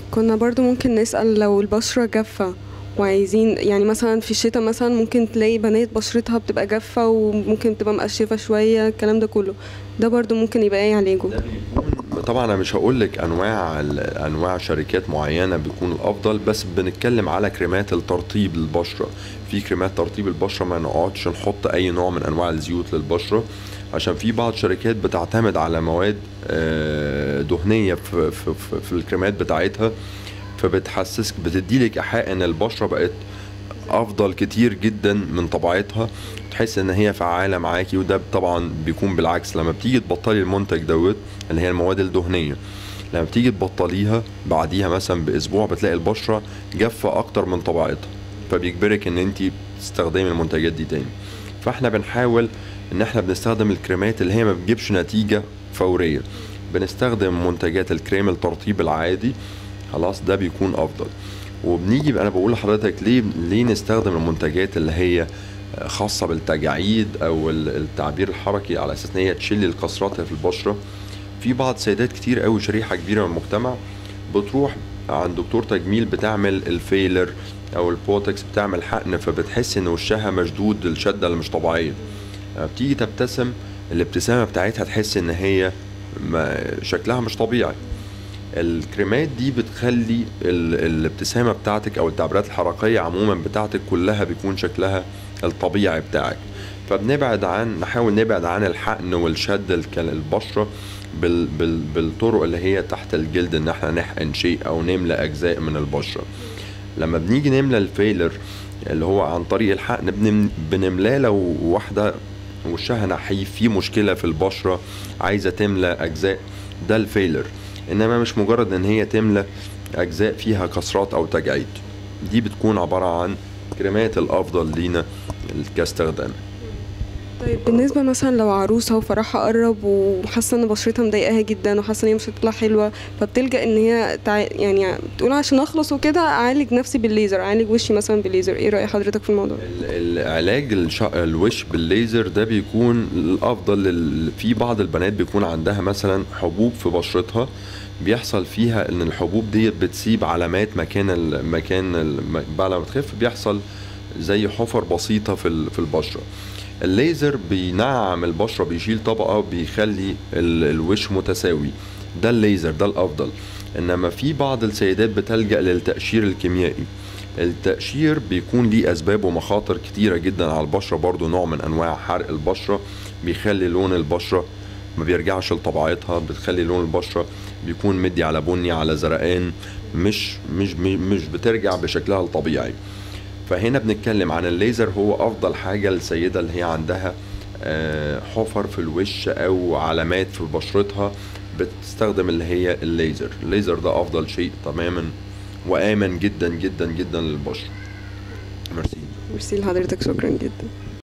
كنا برضو ممكن نسأل لو البشرة جافة وعايزين يعني مثلا في الشتاء مثلا ممكن تلاقي بنات بشرتها بتبقى جافة وممكن تبقى مقشفة شوية الكلام ده كله ده برضو ممكن يبقى ايه علاجه طبعا انا مش هقول لك انواع انواع شركات معينه بيكون الافضل بس بنتكلم على كريمات الترطيب للبشره في كريمات ترطيب البشره ما نقعدش نحط اي نوع من انواع الزيوت للبشره عشان في بعض شركات بتعتمد على مواد آه، دهنيه في, في, في, في الكريمات بتاعتها فبتحسسك بتديلك ايحاء ان البشره بقت افضل كتير جدا من طبيعتها تحس ان هي فعاله معاكي وده طبعا بيكون بالعكس لما بتيجي تبطلي المنتج دوت اللي هي المواد الدهنيه لما بتيجي تبطليها بعديها مثلا باسبوع بتلاقي البشره جافه اكتر من طبيعتها فبيجبرك ان انت تستخدمي المنتجات دي تاني فاحنا بنحاول ان احنا بنستخدم الكريمات اللي هي ما بتجيبش نتيجه فوريه بنستخدم منتجات الكريم الترطيب العادي خلاص ده بيكون افضل وبنيجي انا بقول لحضرتك ليه ليه نستخدم المنتجات اللي هي خاصه بالتجاعيد او التعبير الحركي على اساس ان هي تشيل الكسرات اللي في البشره في بعض سيدات كتير قوي شريحه كبيره من المجتمع بتروح عند دكتور تجميل بتعمل الفيلر او البوتكس بتعمل حقن فبتحس ان وشها مشدود الشده اللي مش طبيعيه بتيجي تبتسم الابتسامه بتاعتها تحس ان هي ما شكلها مش طبيعي الكريمات دي بتخلي الابتسامة بتاعتك أو التعبيرات الحركية عموما بتاعتك كلها بيكون شكلها الطبيعي بتاعك فبنبعد عن نحاول نبعد عن الحقن والشد البشرة بال بال بالطرق اللي هي تحت الجلد ان احنا نحقن شيء او نملى اجزاء من البشرة لما بنيجي نملى الفيلر اللي هو عن طريق الحقن بنملاه لو واحدة وشها نحيف في مشكلة في البشرة عايزة تملى أجزاء ده الفيلر انما مش مجرد ان هي تملى اجزاء فيها كسرات او تجاعيد دي بتكون عبارة عن كريمات الافضل لينا كاستخدام طيب بالنسبة مثلا لو عروسة وفرحها قرب وحاسة ان بشرتها مضايقاها جدا وحاسة ان هي مش هتطلع حلوة فبتلجأ ان هي تع... يعني بتقول عشان اخلص وكده اعالج نفسي بالليزر اعالج وشي مثلا بالليزر ايه رأي حضرتك في الموضوع؟ العلاج الش... الوش بالليزر ده بيكون الافضل في بعض البنات بيكون عندها مثلا حبوب في بشرتها بيحصل فيها ان الحبوب دي بتسيب علامات مكان المكان بعد ما بتخف بيحصل زي حفر بسيطة في في البشرة الليزر بينعم البشرة بيشيل طبقة بيخلي الوش متساوي ده الليزر ده الأفضل إنما في بعض السيدات بتلجأ للتقشير الكيميائي التقشير بيكون ليه أسباب ومخاطر كتيرة جدا على البشرة برضو نوع من أنواع حرق البشرة بيخلي لون البشرة ما بيرجعش لطبيعتها بتخلي لون البشرة بيكون مدي على بني على زرقان مش مش مش بترجع بشكلها الطبيعي فهنا بنتكلم عن الليزر هو افضل حاجه للسيده اللي هي عندها حفر في الوش او علامات في بشرتها بتستخدم اللي هي الليزر الليزر ده افضل شيء تماما وامن جدا جدا جدا للبشره ميرسي ميرسي لحضرتك شكرا جدا